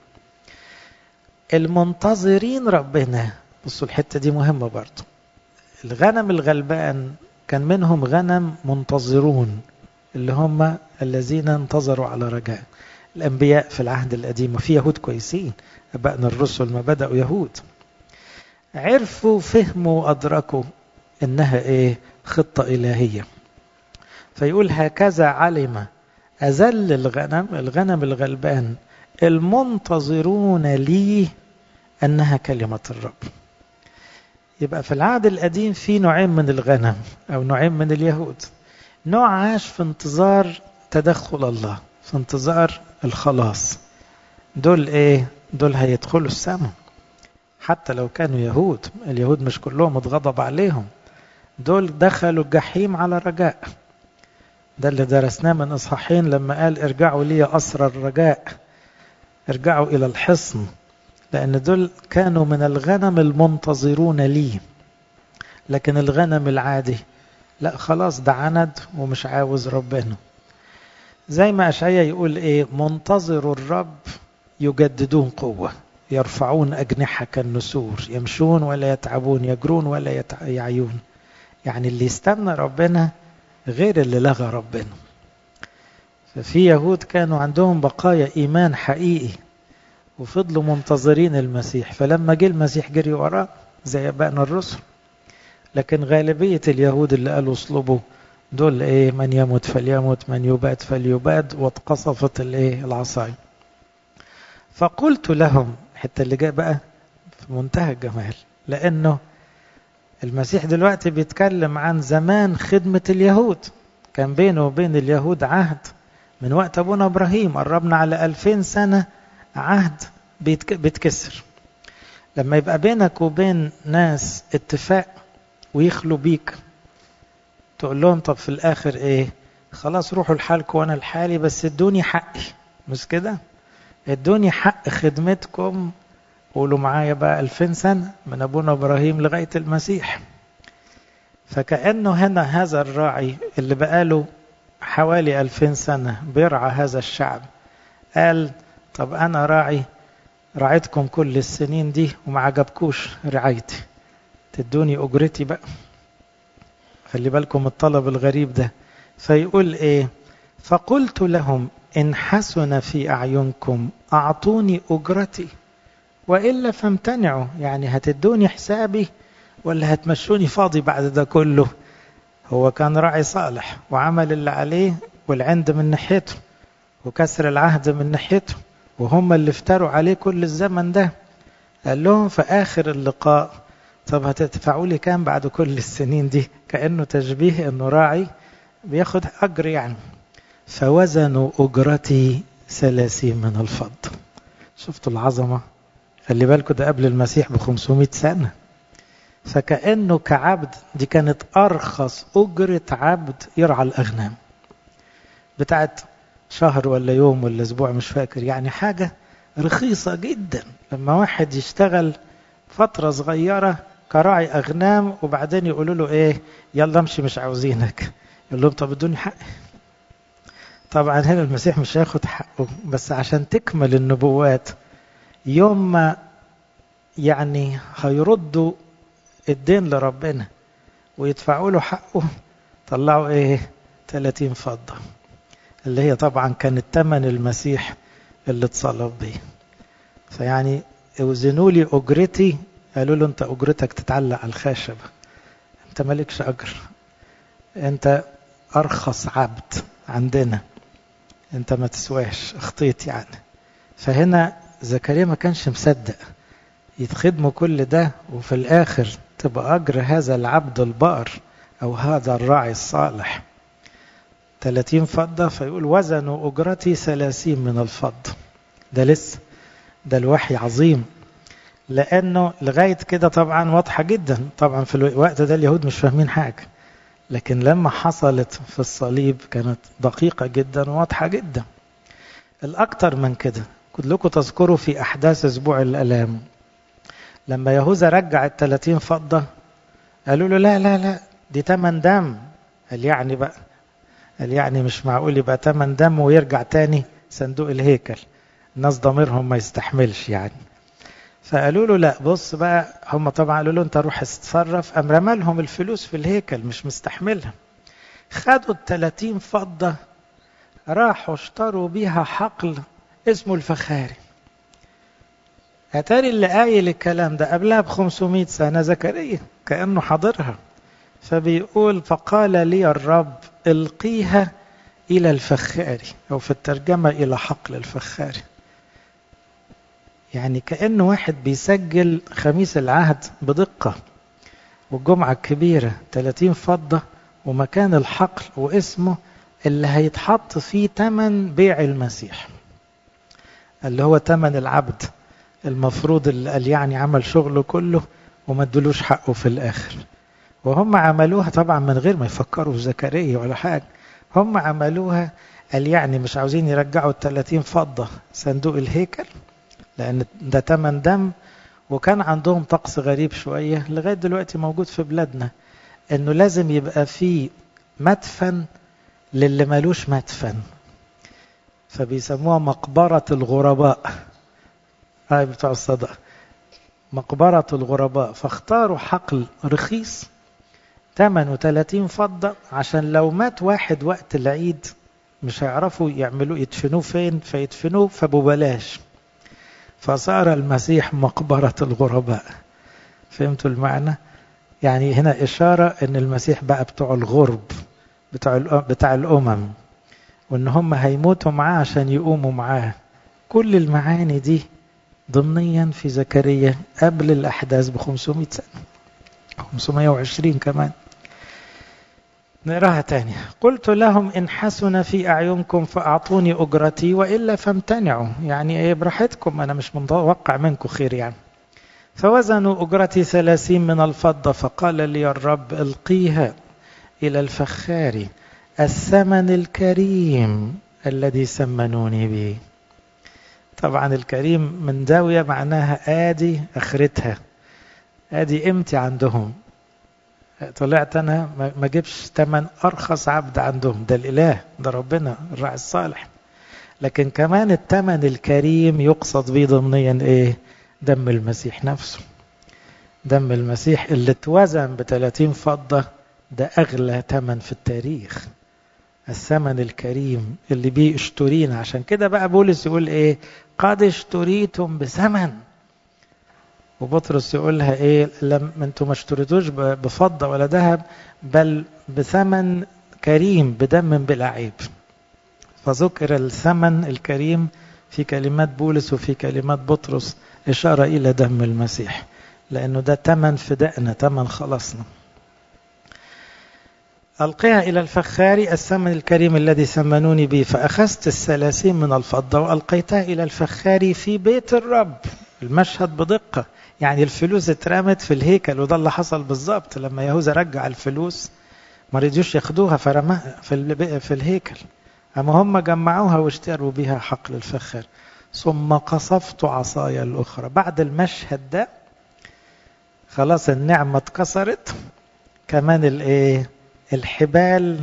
[SPEAKER 1] المنتظرين ربنا بصوا الحتة دي مهمة برضو الغنم الغلبان كان منهم غنم منتظرون اللي هم الذين انتظروا على رجاء الأنبياء في العهد القديم وفي يهود كويسين أبائنا الرسل ما بدأوا يهود عرفوا فهموا أدركوا إنها إيه خطة إلهية فيقول هكذا علم أذل الغنم الغنم الغلبان المنتظرون لي أنها كلمة الرب يبقى في العهد القديم في نوعين من الغنم أو نوعين من اليهود نوع عاش في انتظار تدخل الله في انتظار الخلاص دول ايه دول هيدخلوا السماء حتى لو كانوا يهود اليهود مش كلهم اتغضب عليهم دول دخلوا الجحيم على رجاء ده اللي درسناه من اصحاحين لما قال ارجعوا لي اسر الرجاء ارجعوا الى الحصن لان دول كانوا من الغنم المنتظرون لي لكن الغنم العادي لا خلاص ده عند ومش عاوز ربنا زي ما أشعيا يقول إيه منتظر الرب يجددون قوة يرفعون أجنحة كالنسور يمشون ولا يتعبون يجرون ولا يعيون يعني اللي يستنى ربنا غير اللي لغى ربنا ففي يهود كانوا عندهم بقايا إيمان حقيقي وفضلوا منتظرين المسيح فلما جه المسيح جري وراه زي أبائنا الرسل لكن غالبية اليهود اللي قالوا اصلبوا دول ايه من يموت فليموت من يباد فليباد واتقصفت الايه العصاية فقلت لهم حتى اللي جاء بقى في منتهى الجمال لانه المسيح دلوقتي بيتكلم عن زمان خدمة اليهود كان بينه وبين اليهود عهد من وقت أبونا إبراهيم قربنا على ألفين سنة عهد بيتكسر لما يبقى بينك وبين ناس اتفاق ويخلوا بيك تقول لهم طب في الآخر إيه خلاص روحوا لحالكم وأنا لحالي بس ادوني حقي مش كده ادوني حق خدمتكم قولوا معايا بقى ألفين سنة من أبونا إبراهيم لغاية المسيح فكأنه هنا هذا الراعي اللي بقاله حوالي ألفين سنة بيرعى هذا الشعب قال طب أنا راعي رعيتكم كل السنين دي وما عجبكوش رعايتي تدوني أجرتي بقى خلي بالكم الطلب الغريب ده فيقول إيه فقلت لهم إن حسن في أعينكم أعطوني أجرتي وإلا فامتنعوا يعني هتدوني حسابي ولا هتمشوني فاضي بعد ده كله هو كان راعي صالح وعمل اللي عليه والعند من ناحيته وكسر العهد من ناحيته وهم اللي افتروا عليه كل الزمن ده قال لهم في آخر اللقاء طب هتدفعوا لي كام بعد كل السنين دي كأنه تشبيه انه راعي بياخد أجر يعني فوزنوا أجرتي ثلاثين من الفضة شفتوا العظمة خلي بالكم ده قبل المسيح ب 500 سنة فكأنه كعبد دي كانت أرخص أجرة عبد يرعى الأغنام بتاعت شهر ولا يوم ولا أسبوع مش فاكر يعني حاجة رخيصة جدا لما واحد يشتغل فترة صغيرة كراعي أغنام وبعدين يقولوا له إيه يلا امشي مش عاوزينك يقول لهم طب ادوني حقي طبعا هنا المسيح مش هياخد حقه بس عشان تكمل النبوات يوم ما يعني هيردوا الدين لربنا ويدفعوا له حقه طلعوا ايه 30 فضة اللي هي طبعا كانت ثمن المسيح اللي اتصلب بيه فيعني اوزنوا لي اجرتي قالوا له انت اجرتك تتعلق على الخشبة انت مالكش اجر انت ارخص عبد عندنا انت ما تسواش اخطيت يعني فهنا زكريا ما كانش مصدق يتخدموا كل ده وفي الاخر تبقى اجر هذا العبد البار او هذا الراعي الصالح 30 فضة فيقول وزنوا اجرتي 30 من الفضة ده لسه ده الوحي عظيم لانه لغايه كده طبعا واضحه جدا طبعا في الوقت ده اليهود مش فاهمين حاجه لكن لما حصلت في الصليب كانت دقيقة جدا وواضحة جدا الأكثر من كده كلكم تذكروا في أحداث أسبوع الألام لما يهوذا رجع الثلاثين فضة قالوا له لا لا لا دي تمن دم قال يعني بقى قال يعني مش معقول يبقى تمن دم ويرجع تاني صندوق الهيكل الناس ضميرهم ما يستحملش يعني فقالوا له لا بص بقى هم طبعا قالوا له انت روح اتصرف قام رمى لهم الفلوس في الهيكل مش مستحملها خدوا ال 30 فضه راحوا اشتروا بيها حقل اسمه الفخاري اتاري اللي قايل الكلام ده قبلها ب 500 سنه زكريا كانه حاضرها فبيقول فقال لي الرب القيها الى الفخاري او في الترجمه الى حقل الفخاري يعني كأن واحد بيسجل خميس العهد بدقة والجمعة الكبيرة 30 فضة ومكان الحقل واسمه اللي هيتحط فيه تمن بيع المسيح اللي هو تمن العبد المفروض اللي قال يعني عمل شغله كله وما ادلوش حقه في الآخر وهم عملوها طبعا من غير ما يفكروا في زكريا ولا حاجة هم عملوها قال يعني مش عاوزين يرجعوا ال 30 فضة صندوق الهيكل لأن ده تمن دم وكان عندهم طقس غريب شوية لغاية دلوقتي موجود في بلادنا إنه لازم يبقى في مدفن للي ملوش مدفن فبيسموها مقبرة الغرباء هاي بتوع الصدقة مقبرة الغرباء فاختاروا حقل رخيص 38 فضة عشان لو مات واحد وقت العيد مش هيعرفوا يعملوا يدفنوه فين فيدفنوه فببلاش فصار المسيح مقبرة الغرباء فهمتوا المعنى؟ يعني هنا إشارة إن المسيح بقى بتوع الغرب بتوع بتاع الأمم وإن هم هيموتوا معاه عشان يقوموا معاه كل المعاني دي ضمنيا في زكريا قبل الأحداث ب 500 سنة 520 كمان نقراها تاني قلت لهم إن حسن في أعينكم فأعطوني أجرتي وإلا فامتنعوا يعني إيه براحتكم أنا مش متوقع منكم خير يعني فوزنوا أجرتي ثلاثين من الفضة فقال لي الرب القيها إلى الفخار الثمن الكريم الذي سمنوني به طبعا الكريم من زاوية معناها آدي آخرتها آدي قيمتي عندهم طلعت أنا ما جيبش ثمن أرخص عبد عندهم ده الإله ده ربنا الراعي الصالح لكن كمان الثمن الكريم يقصد به ضمنيا إيه دم المسيح نفسه دم المسيح اللي اتوزن ب 30 فضة ده أغلى ثمن في التاريخ الثمن الكريم اللي بيه اشترينا عشان كده بقى بولس يقول ايه قد اشتريتم بثمن وبطرس يقولها ايه لم انتم ما اشتريتوش بفضة ولا ذهب بل بثمن كريم بدم بلا عيب فذكر الثمن الكريم في كلمات بولس وفي كلمات بطرس إشارة إلى دم المسيح لأنه ده تمن فدائنا تمن خلصنا ألقيها إلى الفخار الثمن الكريم الذي ثمنوني به فأخذت الثلاثين من الفضة وألقيتها إلى الفخار في بيت الرب المشهد بدقة يعني الفلوس اترمت في الهيكل وده اللي حصل بالظبط لما يهوذا رجع الفلوس ما رضيوش ياخدوها فرماها في, في الهيكل أما هم جمعوها واشتروا بها حقل الفخار ثم قصفت عصاي الأخرى بعد المشهد ده خلاص النعمة اتكسرت كمان الايه الحبال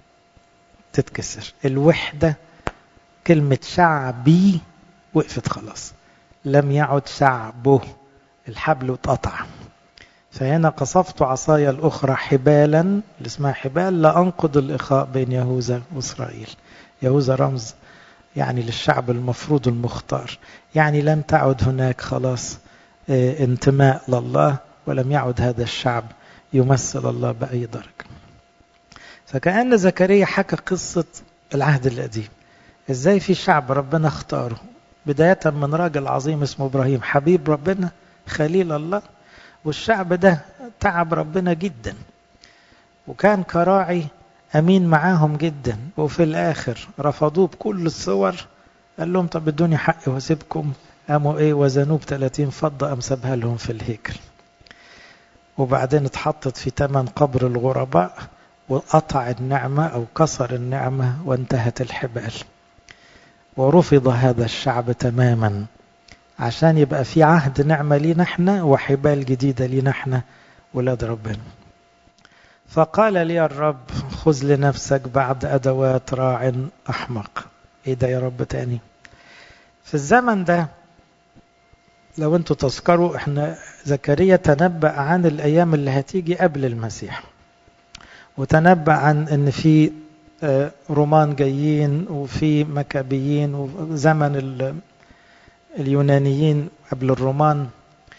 [SPEAKER 1] تتكسر الوحدة كلمة شعبي وقفت خلاص لم يعد شعبه الحبل اتقطع فهنا قصفت عصاي الأخرى حبالا اللي اسمها حبال لأنقض الإخاء بين يهوذا وإسرائيل يهوذا رمز يعني للشعب المفروض المختار يعني لم تعد هناك خلاص انتماء لله ولم يعد هذا الشعب يمثل الله بأي درجة فكأن زكريا حكى قصة العهد القديم ازاي في شعب ربنا اختاره بداية من راجل عظيم اسمه إبراهيم حبيب ربنا خليل الله والشعب ده تعب ربنا جدا وكان كراعي أمين معاهم جدا وفي الآخر رفضوه بكل الصور قال لهم طب ادوني حقي واسيبكم قاموا ايه وزنوه ب 30 فضة قام سابها لهم في الهيكل وبعدين اتحطت في تمن قبر الغرباء وقطع النعمة أو كسر النعمة وانتهت الحبال ورفض هذا الشعب تماما عشان يبقى في عهد نعمة لينا احنا وحبال جديدة لينا احنا ولاد ربنا فقال لي الرب خذ لنفسك بعد أدوات راع أحمق ايه ده يا رب تاني في الزمن ده لو انتوا تذكروا احنا زكريا تنبأ عن الايام اللي هتيجي قبل المسيح وتنبأ عن ان في رومان جايين وفي مكابيين وزمن اليونانيين قبل الرومان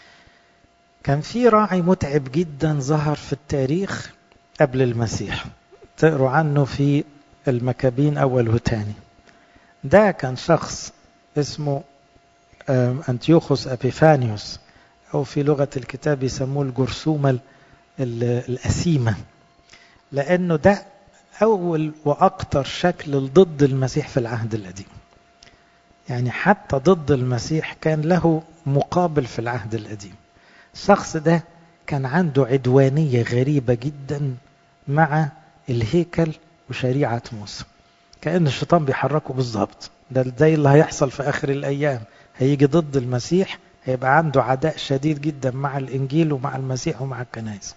[SPEAKER 1] كان في راعي متعب جدا ظهر في التاريخ قبل المسيح تقروا عنه في المكابين أول وثاني ده كان شخص اسمه أنتيوخوس أبيفانيوس أو في لغة الكتاب يسموه الجرثومة الأسيمة لأنه ده أول وأكثر شكل ضد المسيح في العهد القديم يعني حتى ضد المسيح كان له مقابل في العهد القديم الشخص ده كان عنده عدوانية غريبة جدا مع الهيكل وشريعة موسى كأن الشيطان بيحركه بالظبط ده زي اللي هيحصل في آخر الأيام هيجي ضد المسيح هيبقى عنده عداء شديد جدا مع الإنجيل ومع المسيح ومع الكنائس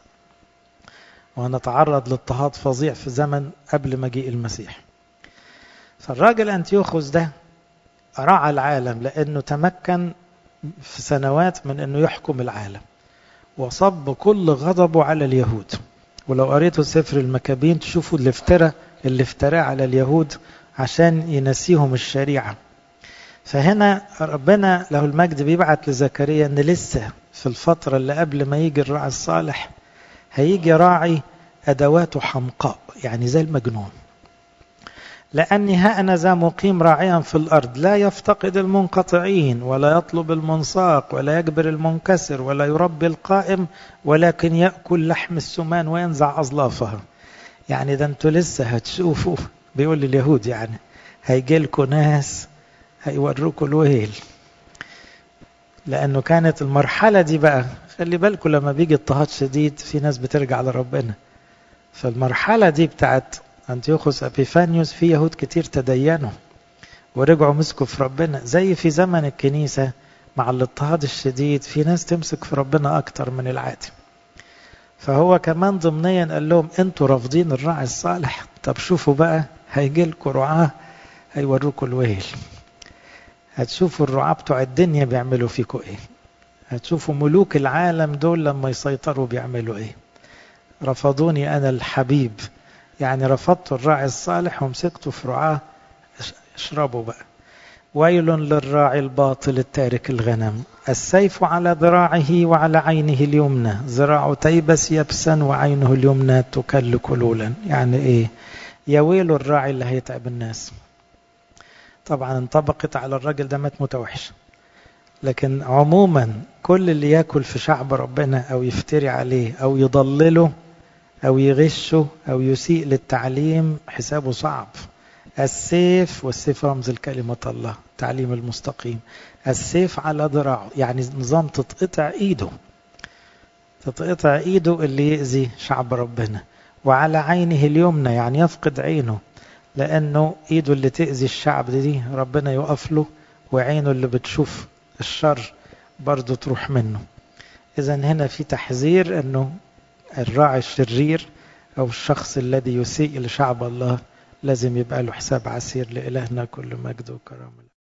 [SPEAKER 1] وهنتعرض لاضطهاد فظيع في زمن قبل مجيء المسيح فالراجل أنتيوخوس ده رعى العالم لأنه تمكن في سنوات من أنه يحكم العالم وصب كل غضبه على اليهود ولو قريتوا سفر المكابين تشوفوا الافتراء اللي افتراه على اليهود عشان ينسيهم الشريعة فهنا ربنا له المجد بيبعت لزكريا ان لسه في الفترة اللي قبل ما يجي الراعي الصالح هيجي راعي أدواته حمقاء يعني زي المجنون لأني ها أنا ذا مقيم راعيا في الأرض لا يفتقد المنقطعين ولا يطلب المنساق ولا يجبر المنكسر ولا يربي القائم ولكن يأكل لحم السمان وينزع أظلافها يعني ده انتوا لسه هتشوفوا بيقول لليهود يعني هيجي لكم ناس هيوروكوا الويل لأنه كانت المرحلة دي بقى خلي بالكم لما بيجي اضطهاد شديد في ناس بترجع لربنا فالمرحلة دي بتاعت أنتيوخوس أبيفانيوس في يهود كتير تدينوا ورجعوا مسكوا في ربنا زي في زمن الكنيسة مع الاضطهاد الشديد في ناس تمسك في ربنا أكتر من العادي فهو كمان ضمنيا قال لهم انتوا رافضين الراعي الصالح طب شوفوا بقى هيجي لكم رعاة هيوروكوا الويل هتشوفوا الرعاة بتوع الدنيا بيعملوا فيكم ايه هتشوفوا ملوك العالم دول لما يسيطروا بيعملوا ايه رفضوني انا الحبيب يعني رفضتوا الراعي الصالح ومسكتوا في رعاه اشربوا بقى ويل للراعي الباطل التارك الغنم السيف على ذراعه وعلى عينه اليمنى ذراع تيبس يبسا وعينه اليمنى تكل كلولا يعني ايه يا ويل الراعي اللي هيتعب الناس طبعا انطبقت على الراجل ده مات موته وحشه لكن عموما كل اللي ياكل في شعب ربنا او يفتري عليه او يضلله او يغشه او يسيء للتعليم حسابه صعب السيف والسيف رمز الكلمة الله التعليم المستقيم السيف على ذراعه يعني نظام تتقطع ايده تتقطع ايده اللي يأذي شعب ربنا وعلى عينه اليمنى يعني يفقد عينه لأنه ايده اللي تأذي الشعب دي ربنا يقف له وعينه اللي بتشوف الشر برضه تروح منه إذا هنا في تحذير أنه الراعي الشرير أو الشخص الذي يسيء لشعب الله لازم يبقى له حساب عسير لإلهنا كل مجد وكرامه